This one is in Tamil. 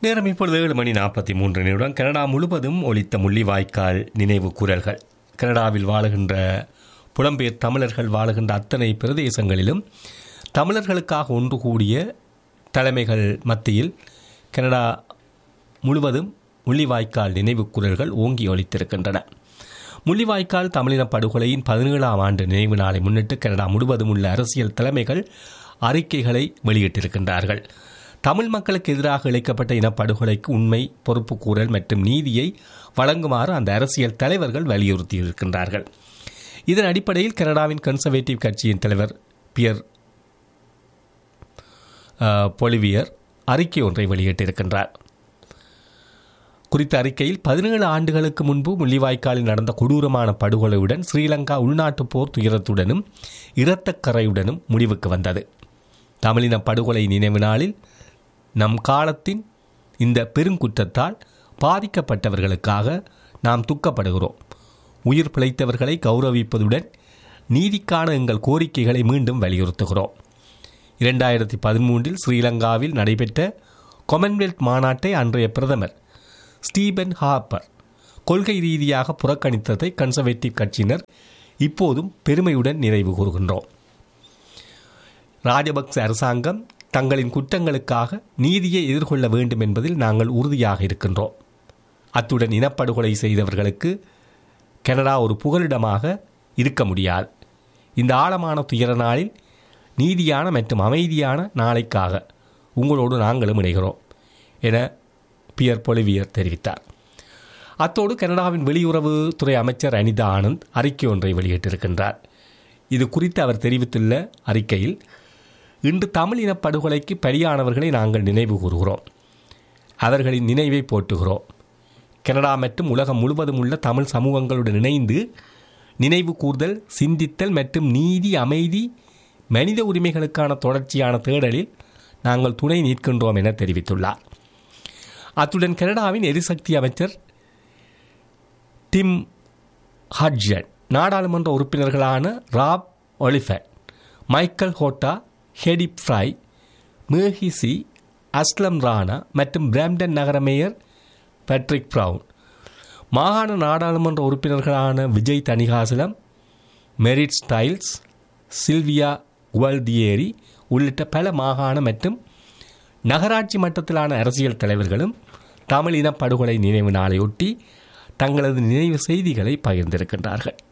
நேரம் இப்பொழுது ஏழு மணி நாற்பத்தி மூன்று நிமிடம் கனடா முழுவதும் ஒலித்த முள்ளிவாய்க்கால் நினைவு குரல்கள் கனடாவில் வாழுகின்ற புலம்பெயர் தமிழர்கள் வாழுகின்ற அத்தனை பிரதேசங்களிலும் தமிழர்களுக்காக ஒன்று கூடிய தலைமைகள் மத்தியில் கனடா முழுவதும் முள்ளிவாய்க்கால் நினைவு குரல்கள் ஓங்கி ஒலித்திருக்கின்றன முள்ளிவாய்க்கால் தமிழின படுகொலையின் பதினேழாம் ஆண்டு நினைவு நாளை முன்னிட்டு கனடா முழுவதும் உள்ள அரசியல் தலைமைகள் அறிக்கைகளை வெளியிட்டிருக்கின்றார்கள் தமிழ் மக்களுக்கு எதிராக இழைக்கப்பட்ட இனப்படுகொலைக்கு உண்மை பொறுப்பு கூறல் மற்றும் நீதியை வழங்குமாறு அந்த அரசியல் தலைவர்கள் வலியுறுத்தியிருக்கின்றார்கள் இதன் அடிப்படையில் கனடாவின் கன்சர்வேட்டிவ் கட்சியின் தலைவர் பியர் அஹ், பொலிவியர் அறிக்கை ஒன்றை வெளியிட்டிருக்கின்றார் குறித்த அறிக்கையில் பதினேழு ஆண்டுகளுக்கு முன்பு முள்ளிவாய்க்காலில் நடந்த கொடூரமான படுகொலையுடன் ஸ்ரீலங்கா உள்நாட்டுப் போர் துயரத்துடனும் இரத்தக்கரையுடனும் முடிவுக்கு வந்தது தமிழின படுகொலை நினைவு நாளில் நம் காலத்தின் இந்த பெருங்குற்றத்தால் பாதிக்கப்பட்டவர்களுக்காக நாம் துக்கப்படுகிறோம் உயிர் பிழைத்தவர்களை கௌரவிப்பதுடன் நீதிக்கான எங்கள் கோரிக்கைகளை மீண்டும் வலியுறுத்துகிறோம் இரண்டாயிரத்தி பதிமூன்றில் ஸ்ரீலங்காவில் நடைபெற்ற கொமன்வெல்த் மாநாட்டை அன்றைய பிரதமர் ஸ்டீபன் ஹாப்பர் கொள்கை ரீதியாக புறக்கணித்ததை கன்சர்வேட்டிவ் கட்சியினர் இப்போதும் பெருமையுடன் நினைவு கூறுகின்றோம் ராஜபக்ச அரசாங்கம் தங்களின் குற்றங்களுக்காக நீதியை எதிர்கொள்ள வேண்டும் என்பதில் நாங்கள் உறுதியாக இருக்கின்றோம் அத்துடன் இனப்படுகொலை செய்தவர்களுக்கு கனடா ஒரு புகலிடமாக இருக்க முடியாது இந்த ஆழமான துயர நாளில் நீதியான மற்றும் அமைதியான நாளைக்காக உங்களோடு நாங்களும் இணைகிறோம் என பியர் பொலிவியர் தெரிவித்தார் அத்தோடு கனடாவின் வெளியுறவுத்துறை அமைச்சர் அனிதா ஆனந்த் அறிக்கை ஒன்றை வெளியிட்டிருக்கின்றார் இது குறித்து அவர் தெரிவித்துள்ள அறிக்கையில் இன்று தமிழ் இனப்படுகொலைக்கு பலியானவர்களை நாங்கள் நினைவு கூறுகிறோம் அவர்களின் நினைவை போற்றுகிறோம் கனடா மற்றும் உலகம் முழுவதும் உள்ள தமிழ் சமூகங்களுடன் இணைந்து நினைவு கூர்தல் சிந்தித்தல் மற்றும் நீதி அமைதி மனித உரிமைகளுக்கான தொடர்ச்சியான தேடலில் நாங்கள் துணை நிற்கின்றோம் என தெரிவித்துள்ளார் அத்துடன் கனடாவின் எரிசக்தி அமைச்சர் டிம் ஹட்ஜன் நாடாளுமன்ற உறுப்பினர்களான Rob Oliphant Michael Coteau Hedy Fry மேஹிசி அஸ்லம் ராணா மற்றும் பிராம்டன் நகர மேயர் பேட்ரிக் ப்ரவுன் மாகாண நாடாளுமன்ற உறுப்பினர்களான Vijay Thanigasalam Marit Stiles Sylvia Gualtieri உள்ளிட்ட பல மாகாண மற்றும் நகராட்சி மட்டத்திலான அரசியல் தலைவர்களும் தமிழ் இன படுகொலை நினைவு நாளையொட்டி தங்களது நினைவு செய்திகளை பகிர்ந்திருக்கின்றார்கள்